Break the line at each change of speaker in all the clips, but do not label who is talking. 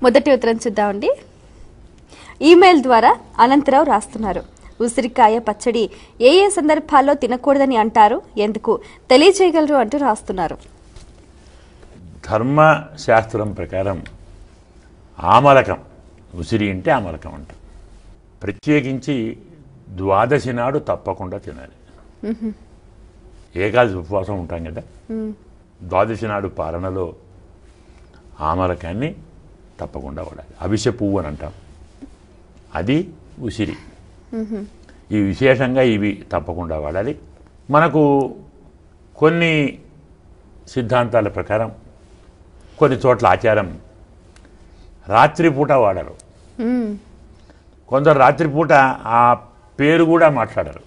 మొదటి ఉత్తరం చూద్దామండి ఈమెయిల్ ద్వారా అనంతరావు రాస్తున్నారు ఉసిరికాయ పచ్చడి ఏ ఏ సందర్భాల్లో తినకూడదని అంటారు ఎందుకు తెలియజేయగలరు అంటూ రాస్తున్నారు
ధర్మశాస్త్రం ప్రకారం ఆమలకం ఉసిరి అంటే ఆమలకం అంట ప్రత్యేకించి ద్వాదశి నాడు తప్పకుండా తినాలి ఏకాదశి ఉపవాసం ఉంటాం కదా ద్వాదశి నాడు పాలనలో ఆమలకాన్ని తప్పకుండా వాడాలి అవిసె పువ్వు అని అంటాం అది ఉసిరి ఈ విశేషంగా ఇవి తప్పకుండా వాడాలి మనకు కొన్ని సిద్ధాంతాల ప్రకారం కొన్ని చోట్ల ఆచారం రాత్రిపూట వాడరు
మ్మ్.
కొందరు రాత్రిపూట ఆ పేరు కూడా మాట్లాడరు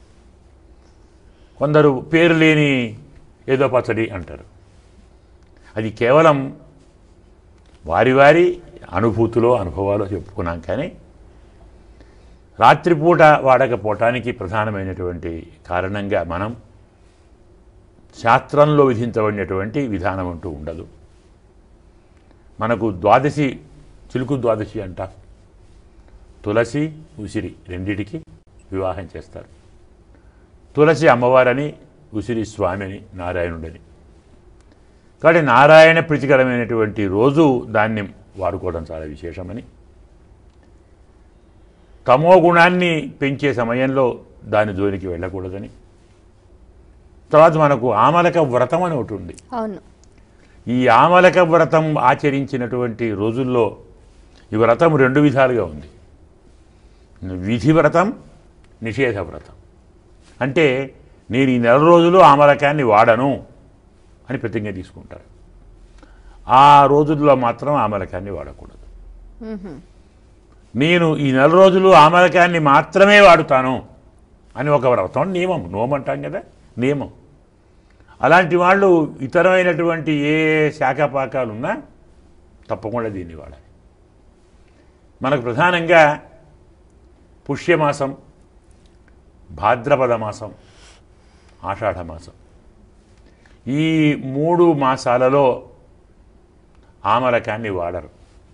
కొందరు పేరు లేని ఏదో పచ్చడి అంటారు అది కేవలం వారి వారి అనుభూతిలో అనుభవాలు చెప్పుకున్నాం కానీ రాత్రిపూట వాడకపోవటానికి ప్రధానమైనటువంటి కారణంగా మనం శాస్త్రంలో విధించబడినటువంటి విధానం అంటూ ఉండదు మనకు ద్వాదశి చిలుకు ద్వాదశి అంట తులసి ఉసిరి రెండిటికి వివాహం చేస్తారు తులసి అమ్మవారని ఉసిరి స్వామిని నారాయణుడని కాబట్టి నారాయణ ప్రీతికరమైనటువంటి రోజు దాన్ని వాడుకోవడం చాలా విశేషమని తమో గుణాన్ని పెంచే సమయంలో దాని జోలికి వెళ్ళకూడదని తర్వాత మనకు ఆమలక వ్రతం అని ఒకటి ఉంది
అవును
ఈ ఆమలక వ్రతం ఆచరించినటువంటి రోజుల్లో ఈ వ్రతం రెండు విధాలుగా ఉంది విధి వ్రతం నిషేధ వ్రతం అంటే నేను ఈ నెల రోజులు ఆమలకాన్ని వాడను అని ప్రతిజ్ఞ తీసుకుంటారు ఆ రోజుల్లో మాత్రం ఆమలకాన్ని వాడకూడదు నేను ఈ నెల రోజులు ఆమలకాన్ని మాత్రమే వాడుతాను అని ఒక వ్రతం నియమం నోమంటాం కదా నియమం అలాంటి వాళ్ళు ఇతరమైనటువంటి ఏ శాఖపాకాలు ఉన్నా తప్పకుండా దీన్ని వాడాలి మనకు ప్రధానంగా పుష్యమాసం భాద్రపద మాసం ఆషాఢ మాసం ఈ మూడు మాసాలలో ఆమలకాన్ని వాడరు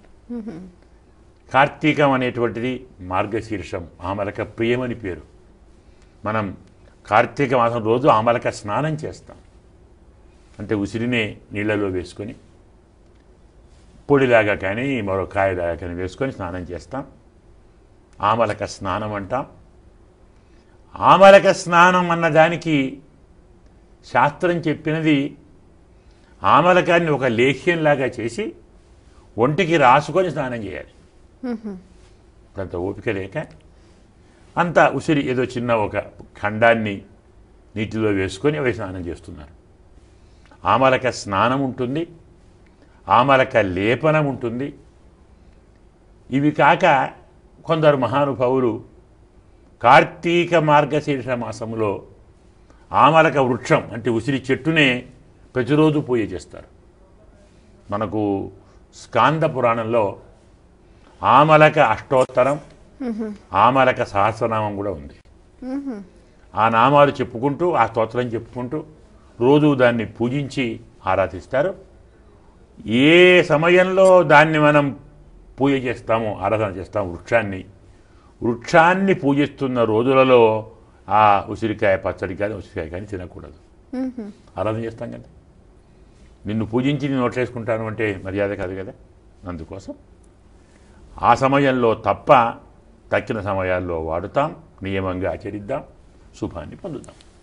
కార్తీకం అనేటువంటిది మార్గశీర్షం ఆమలక ప్రియమని పేరు మనం కార్తీక మాసం రోజు ఆమలక స్నానం చేస్తాం అంటే ఉసిరినే నీళ్ళలో వేసుకొని పొడిలాగా కానీ మరో కాయలాగా కానీ వేసుకొని స్నానం చేస్తాం ఆమలక స్నానం అంటాం ఆమలక స్నానం అన్న దానికి శాస్త్రం చెప్పినది ఆమలకాన్ని ఒక లేహ్యంలాగా చేసి ఒంటికి రాసుకొని స్నానం చేయాలి అంత ఓపిక లేక అంత ఉసిరి ఏదో చిన్న ఒక ఖండాన్ని నీటిలో వేసుకొని అవి స్నానం చేస్తున్నారు ఆమలక స్నానం ఉంటుంది ఆమలక లేపనం ఉంటుంది ఇవి కాక కొందరు మహానుభావులు కార్తీక మార్గశీర్ష మాసంలో ఆమలక వృక్షం అంటే ఉసిరి చెట్టునే ప్రతిరోజు పూజ చేస్తారు మనకు స్కాంద పురాణంలో ఆమలక అష్టోత్తరం ఆమలక సహస్రనామం కూడా ఉంది ఆ నామాలు చెప్పుకుంటూ ఆ స్తోత్రం చెప్పుకుంటూ రోజు దాన్ని పూజించి ఆరాధిస్తారు ఏ సమయంలో దాన్ని మనం పూజ చేస్తామో ఆరాధన చేస్తాము వృక్షాన్ని వృక్షాన్ని పూజిస్తున్న రోజులలో ఆ ఉసిరికాయ పచ్చడి కానీ ఉసిరికాయ కానీ తినకూడదు ఆరాధన చేస్తాం కదా నిన్ను పూజించి నేను నోట్లేసుకుంటాను అంటే మర్యాద కాదు కదా అందుకోసం ఆ సమయంలో తప్ప తక్కిన సమయాల్లో వాడుతాం నియమంగా ఆచరిద్దాం శుభాన్ని పొందుతాం